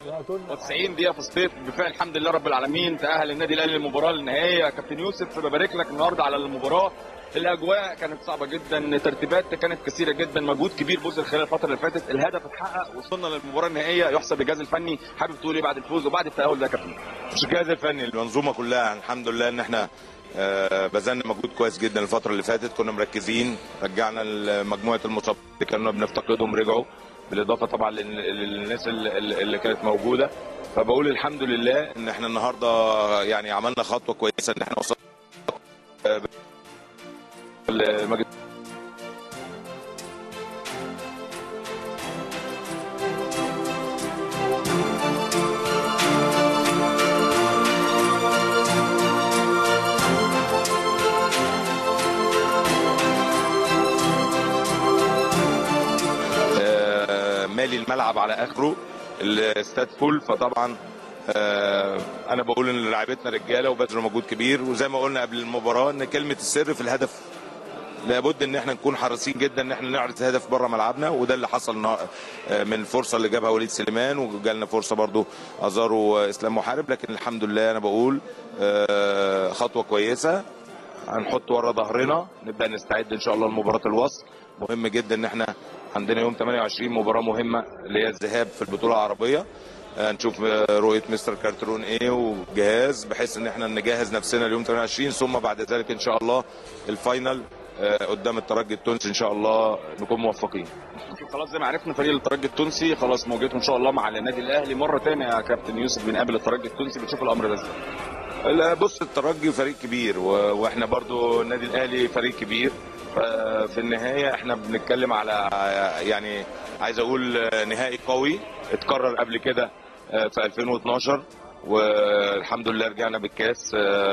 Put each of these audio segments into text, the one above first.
90 دقيقه في الصيف بفعل الحمد لله رب العالمين تاهل النادي الاهلي للمباراه النهائيه يا كابتن يوسف ببارك لك النهارده على المباراه الاجواء كانت صعبه جدا ترتيبات كانت كثيره جدا مجهود كبير بذل خلال الفتره اللي فاتت الهدف اتحقق وصلنا للمباراه النهائيه يحسب الجهاز الفني حابب تقول ايه بعد الفوز وبعد التاهل ده يا كابتن مش الجهاز الفني المنظومه كلها الحمد لله ان احنا آه، بذلنا مجهود كويس جدا الفتره اللي فاتت كنا مركزين رجعنا مجموعه المصابين اللي كنا بنفتقدهم رجعوا بالاضافه طبعا لل- للناس اللي اللي كانت موجوده فبقول الحمد لله ان احنا النهارده يعني عملنا خطوه كويسه ان احنا وصلنا آه، المجد- آه، مالي الملعب على اخره الاستاد فول فطبعا آه، انا بقول ان لعيبتنا رجاله وبذلوا مجهود كبير وزي ما قلنا قبل المباراه ان كلمه السر في الهدف لابد ان احنا نكون حريصين جدا ان احنا نعرض هدف بره ملعبنا وده اللي حصل النها- آه، من الفرصه اللي جابها وليد سليمان وجالنا فرصه برضو ازارو اسلام محارب لكن الحمد لله انا بقول آه، خطوه كويسه هنحط ورا ظهرنا نبدا نستعد ان شاء الله لمباراه الوصل مهم جدا ان احنا عندنا يوم 28 مباراه مهمه اللي هي الذهاب في البطوله العربيه آه، نشوف آه، رؤيه مستر كارترون ايه وجهاز بحيث ان احنا نجهز نفسنا ليوم 28 ثم بعد ذلك ان شاء الله الفاينل آه، قدام الترجي التونسي ان شاء الله نكون موفقين خلاص زي ما عرفنا فريق الترجي التونسي خلاص مواجهته ان شاء الله مع النادي الاهلي مره ثانيه يا كابتن يوسف بنقابل الترجي التونسي بتشوف الامر ده ازاي لا بص الترجي فريق كبير و- واحنا برضو النادي الاهلي فريق كبير ففي النهايه احنا بنتكلم على يعني عايز اقول نهائي قوي اتكرر قبل كده في 2012 والحمد لله رجعنا بالكاس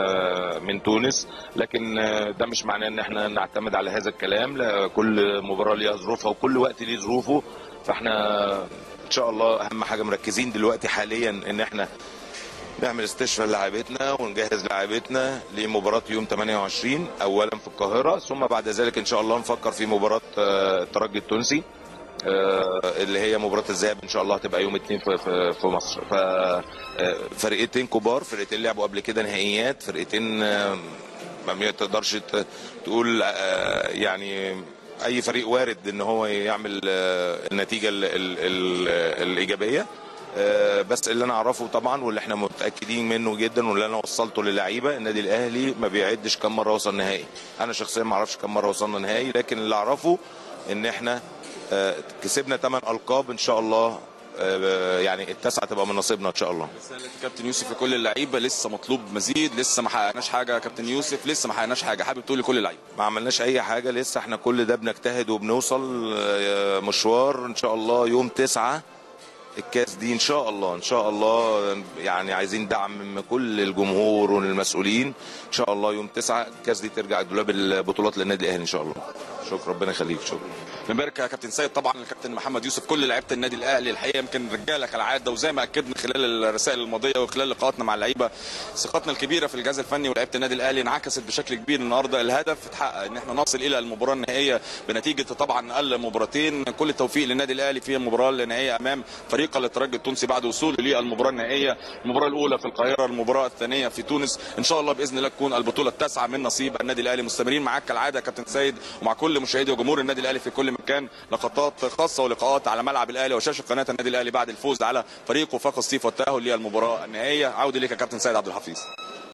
من تونس لكن ده مش معناه ان احنا نعتمد على هذا الكلام لا كل مباراه ليها ظروفها وكل وقت ليه ظروفه فاحنا ان شاء الله اهم حاجه مركزين دلوقتي حاليا ان احنا نعمل استشفاء للاعبتنا ونجهز لاعبتنا لمباراة يوم 28 أولا في القاهرة ثم بعد ذلك إن شاء الله نفكر في مباراة آه، الترجي التونسي آه، اللي هي مباراة الذهاب إن شاء الله هتبقى يوم اثنين في, في, في مصر ف آه، فرقتين كبار فرقتين لعبوا قبل كده نهائيات فرقتين آه، ما تقدرش ت- تقول آه، يعني اي فريق وارد ان هو يعمل آه، النتيجه ال ال ال الايجابيه آه، بس اللي انا اعرفه طبعا واللي احنا متاكدين منه جدا واللي انا وصلته للعيبه النادي الاهلي ما بيعدش كم مره وصل نهائي انا شخصيا ما اعرفش كم مره وصلنا نهائي لكن اللي اعرفه ان احنا آه، كسبنا 8 القاب ان شاء الله آه، يعني التاسعه تبقى من نصيبنا ان شاء الله رسالة كابتن يوسف لكل اللعيبه لسه مطلوب مزيد لسه ما حققناش حاجه يا كابتن يوسف لسه ما حققناش حاجه حابب تقول لكل اللعيبه ما عملناش اي حاجه لسه احنا كل ده بنجتهد وبنوصل آه، مشوار ان شاء الله يوم تسعة الكاس دي ان شاء الله ان شاء الله يعني عايزين دعم من كل الجمهور والمسؤولين ان شاء الله يوم تسعة الكاس دي ترجع دولاب البطولات للنادي الاهلي ان شاء الله شكرا ربنا يخليك شكرا بنبارك يا كابتن سيد طبعا الكابتن محمد يوسف كل لعيبه النادي الاهلي الحقيقه يمكن رجاله كالعاده وزي ما اكدنا خلال الرسائل الماضيه وخلال لقاءاتنا مع اللعيبه ثقتنا الكبيره في الجهاز الفني ولاعيبه النادي الاهلي انعكست بشكل كبير النهارده الهدف اتحقق ان احنا نصل الى المباراه النهائيه بنتيجه طبعا اقل مباراتين كل التوفيق للنادي الاهلي في المباراه النهائيه امام فريق الترجي التونسي بعد وصوله للمباراه النهائيه المباراه الاولى في القاهره المباراه الثانيه في تونس ان شاء الله باذن الله تكون البطوله التاسعه من نصيب النادي الاهلي مستمرين معاك كالعاده يا كابتن سيد ومع كل مشاهدي وجمهور النادي الاهلي في كل مكان لقطات خاصه ولقاءات على ملعب الاهلي وشاشه قناه النادي الاهلي بعد الفوز على فريق وفاق الصيف والتاهل للمباراه النهائيه عوده ليك يا كابتن سيد عبد الحفيظ